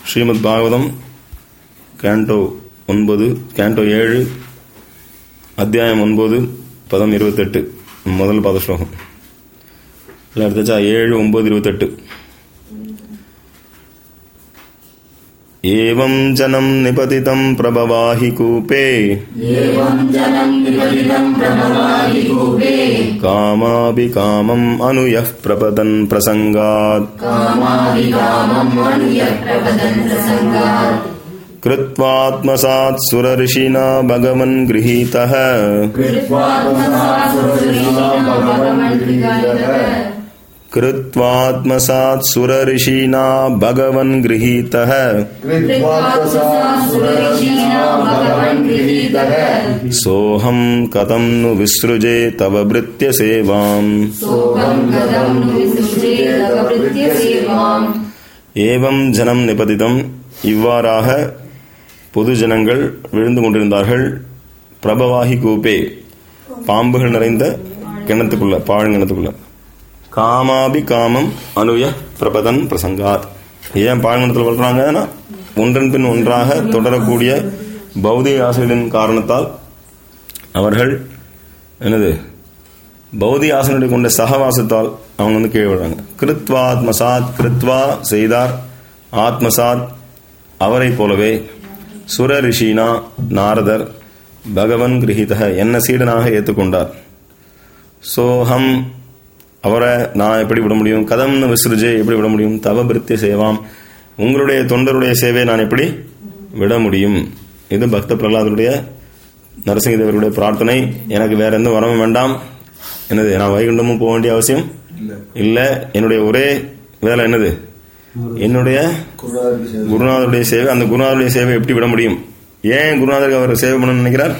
Srimad Bhagavatam canto ஒன்பது canto ஏழு அத்தியாயம் ஒன்பது பதம் இருபத்தெட்டு முதல் பாத ஸ்லோகம் இல்லை எடுத்தாச்சா ஏழு ஒன்பது இருபத்தெட்டு एवं जनं निपतितं प्रभवाहि कूपे एवं जलं निपतितं प्रभवाहि कूपे कामाभिकामम् अनुयः प्रपदन् प्रसङ्गात् कामाभिकामम् अनुयः प्रपदन् प्रसङ्गात् कृत्वात्मसात् सुरऋषिणा भगवन् गृहीतः कृत्वात्मसात् सुरऋषिणा भगवन् गृहीतः सोऽहं कथं नु विसृजे तव भृत्यसेवाम् ஏவம் ஜனம் நிபதிதம் இவ்வாறாக பொது ஜனங்கள் விழுந்து கொண்டிருந்தார்கள் பிரபவாகி கூப்பே பாம்புகள் நிறைந்த கிணத்துக்குள்ள பாழங்கிணத்துக்குள்ள காமாபி காமம் அனுய பிரபதன் பிரசங்காத் ஏன் பாழங்கிணத்தில் வளர்றாங்கன்னா ஒன்றன் பின் ஒன்றாக தொடரக்கூடிய பௌதிக ஆசைகளின் காரணத்தால் அவர்கள் என்னது பௌதிக ஆசனுடைய கொண்ட சகவாசத்தால் அவங்க வந்து கீழே விடுறாங்க கிருத்வா ஆத்மசாத் கிருத்வா செய்தார் ஆத்மசாத் அவரை போலவே சுர ரிஷினா நாரதர் பகவன் கிரகிதக என்ன சீடனாக ஏற்றுக்கொண்டார் சோஹம் அவரை நான் எப்படி விட முடியும் கதம்னு விசிறுஜே எப்படி விட முடியும் தவ பிரித்திய சேவாம் உங்களுடைய தொண்டருடைய சேவையை நான் எப்படி விட முடியும் இது பக்த பிரகலாதருடைய நரசிங்கதேவருடைய பிரார்த்தனை எனக்கு வேற எந்த வரவும் வேண்டாம் என்னது நான் வைகுண்டமும் போக வேண்டிய அவசியம் இல்ல என்னுடைய ஒரே வேலை என்னது என்னுடைய குருநாதருடைய சேவை அந்த குருநாதருடைய சேவை எப்படி விட முடியும் ஏன் குருநாதருக்கு அவர் சேவை பண்ணணும்னு நினைக்கிறார்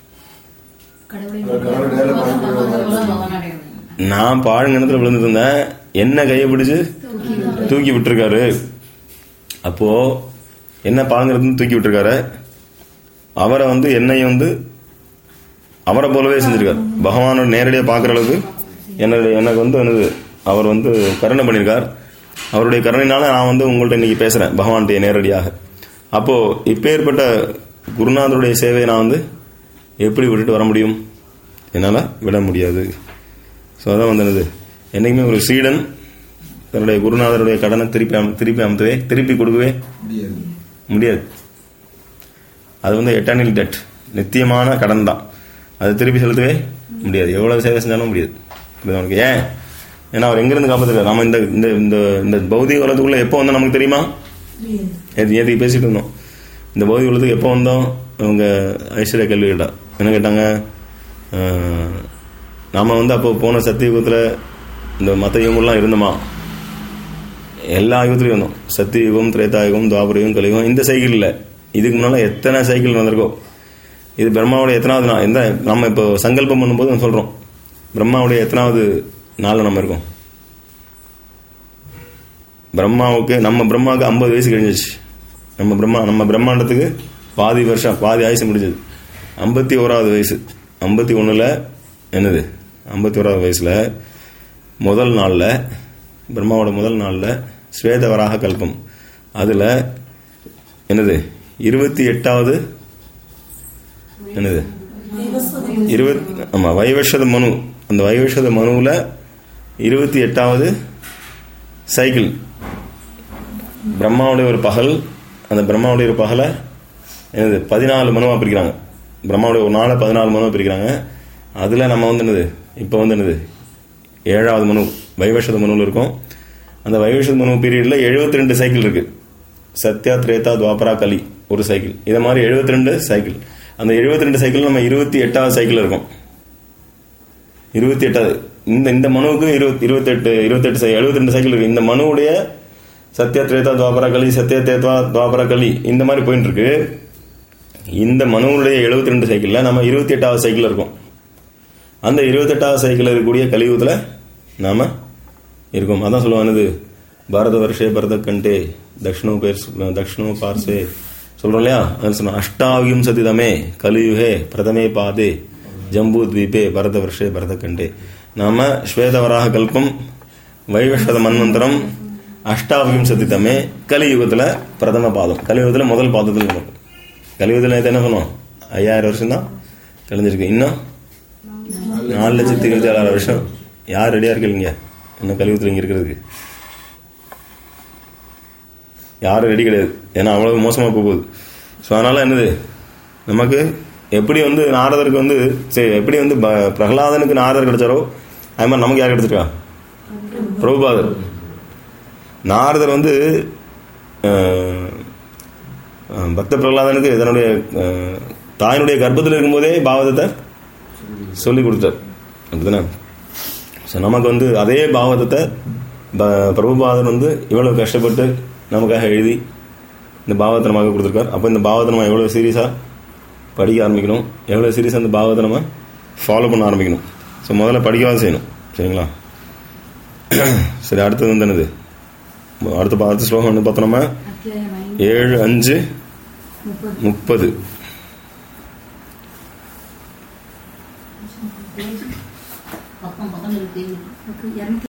நான் பாழுங்கிணத்துல விழுந்துட்டு இருந்தேன் என்ன கையை பிடிச்சு தூக்கி விட்டுருக்காரு அப்போ என்ன பாழுங்கிணத்துல தூக்கி விட்டுருக்காரு அவரை வந்து என்னையும் வந்து அவரை போலவே செஞ்சிருக்கார் பகவானோட நேரடியாக பார்க்குற அளவுக்கு என்னுடைய எனக்கு வந்து என்னது அவர் வந்து கருணை பண்ணியிருக்கார் அவருடைய கருணையினால நான் வந்து உங்கள்ட்ட இன்னைக்கு பேசுறேன் பகவான்கிட்ட நேரடியாக அப்போ இப்பேற்பட்ட குருநாதருடைய சேவையை நான் வந்து எப்படி விட்டுட்டு வர முடியும் என்னால் விட முடியாது ஸோ அதான் வந்து என்னது என்னைக்குமே ஒரு சீடன் தன்னுடைய குருநாதருடைய கடனை திருப்பி அம் திருப்பி அமுத்தவே திருப்பி கொடுக்கவே முடியாது அது வந்து எட்டர்னல் டெட் நித்தியமான கடன் தான் அதை திருப்பி செலுத்தவே முடியாது எவ்வளவு சேவை செஞ்சாலும் முடியாது புரியுதா உனக்கு ஏன் ஏன்னா அவர் எங்கிருந்து காப்பாத்துறாரு நம்ம இந்த இந்த இந்த இந்த பௌதிக உலகத்துக்குள்ள எப்போ வந்தோம் நமக்கு தெரியுமா நேற்று நேற்றுக்கு பேசிட்டு இருந்தோம் இந்த பௌதிக உலகத்துக்கு எப்போ வந்தோம் அவங்க ஐஸ்வர்யா கேள்வி கேட்டா என்ன கேட்டாங்க ஆஹ், நாம வந்து அப்போ போன சத்தியுகத்தில் இந்த மற்ற யுகங்கள்லாம் இருந்தோமா எல்லா யுகத்துலையும் இருந்தோம் சத்தியுகம் திரேதாயுகம் துவாபரயுகம் கலியுகம் இந்த சைக்கிள் இல்லை இதுக்கு முன்னால எத்தனை சைக்கிள் வந்திருக்கோ இது பிரம்மாவுடைய எத்தனாவது நாள் எந்த நம்ம இப்போ சங்கல்பம் பண்ணும்போது நம்ம சொல்றோம் பிரம்மாவுடைய எத்தனாவது நாளில் நம்ம இருக்கோம் பிரம்மாவுக்கு நம்ம பிரம்மாவுக்கு ஐம்பது வயசு கழிஞ்சிச்சு நம்ம பிரம்மா நம்ம பிரம்மாண்டத்துக்கு பாதி வருஷம் பாதி ஆயுசு முடிஞ்சது ஐம்பத்தி ஓராவது வயசு ஐம்பத்தி ஒன்றில் என்னது ஐம்பத்தி ஓராவது வயசில் முதல் நாளில் பிரம்மாவோட முதல் நாளில் ஸ்வேதவராக கல்பம் அதில் என்னது இருபத்தி எட்டாவது என்னது இருபத் ஆமா வைவஷத மனு அந்த வைவஷத மனுவில் இருபத்தி எட்டாவது சைக்கிள் பிரம்மாவுடைய ஒரு பகல் அந்த பிரம்மாவுடைய ஒரு பகலை என்னது பதினாலு மனுவாக பிரிக்கிறாங்க பிரம்மாவுடைய ஒரு நாளை பதினாலு மனுவாக பிரிக்கிறாங்க அதில் நம்ம வந்து என்னது இப்போ வந்து என்னது ஏழாவது மனு வைவஷத மனுவில் இருக்கும் அந்த வைவஷத மனு பீரியடில் எழுபத்தி ரெண்டு சைக்கிள் இருக்கு சத்யா திரேதா துவாபரா கலி ஒரு சைக்கிள் இதை மாதிரி எழுபத்தி ரெண்டு சைக்கிள் அந்த எழுபத்தி ரெண்டு சைக்கிள் நம்ம இருபத்தி எட்டாவது சைக்கிள் இருக்கும் இருபத்தி எட்டாவது இந்த இந்த மனுவுக்கு இருபத்தி இருபத்தெட்டு இருபத்தெட்டு சை எழுபத்தி ரெண்டு சைக்கிள் இருக்கு இந்த மனுவுடைய சத்யா திரேதா துவாபரா கலி சத்யா தேத்வா துவாபரா கலி இந்த மாதிரி போயிட்டு இருக்கு இந்த மனுவுடைய எழுபத்தி ரெண்டு சைக்கிளில் நம்ம இருபத்தி எட்டாவது சைக்கிள் இருக்கும் அந்த இருபத்தெட்டாவது சைக்கிள் இருக்கக்கூடிய கலியுகத்தில் நாம இருக்கோம் அதான் சொல்லுவானது பாரத வருஷே பரத கண்டே தக்ஷணோ பேர் தக்ஷணோ பார்சே சொல்றோம் இல்லையா அது சொன்ன அஷ்டாவியும் சதிதமே கலியுகே பிரதமே பாதே ஜம்பு தீபே பரத வருஷே பரத கண்டே நாம ஸ்வேதவராக கல்பம் வைவஷத மன்வந்தரம் அஷ்டாவிம்சதி தமே கலியுகத்துல பிரதம பாதம் கலியுகத்துல முதல் பாதத்தில் நமக்கு கலியுகத்துல நேத்து என்ன சொன்னோம் ஐயாயிரம் வருஷம் தான் கழிஞ்சிருக்கு இன்னும் நாலு லட்சத்தி இருபத்தி ஏழாயிரம் வருஷம் யார் ரெடியா இருக்கீங்க இன்னும் கலியுகத்துல இங்க இருக்கிறதுக்கு யாரும் ரெடி கிடையாது ஏன்னா அவ்வளவு மோசமா போக போகுது ஸோ அதனால என்னது நமக்கு எப்படி வந்து நாரதருக்கு வந்து சரி எப்படி வந்து ப- பிரகலாதனுக்கு நாரதர் கிடைச்சாரோ அது மாதிரி நமக்கு யார் கிடைச்சிருக்கா பிரபுபாதர் நாரதர் வந்து அஹ், அஹ், பக்த பிரகலாதனுக்கு தன்னுடைய அஹ், தாயினுடைய கர்ப்பத்தில் இருக்கும்போதே பாவதத்தை சொல்லி கொடுத்தார் அப்படிதானே ஸோ நமக்கு வந்து அதே பாவதத்தை ப- பிரபுபாதர் வந்து இவ்வளவு கஷ்டப்பட்டு நமக்காக எழுதி இந்த பாவத்தை நமக்கு கொடுத்துருக்கார் அப்போ இந்த பாவத்தை நம்ம எவ்வளோ சீரியஸாக படிக்க ஆரம்பிக்கணும் எவ்வளோ சீரியஸாக இந்த பாவத்தை நம்ம ஃபாலோ பண்ண ஆரம்பிக்கணும் ஸோ முதல்ல படிக்கவாது செய்யணும் சரிங்களா சரி அடுத்தது வந்து என்னது அடுத்த பா- அடுத்த ஸ்லோகம் வந்து பார்த்தோம் நம்ம அத்தியாயம் ஐந்து ஏழு அஞ்சு முப்பது முப்பது பக்கம் பக்கம் இருக்கு இருநூத்தி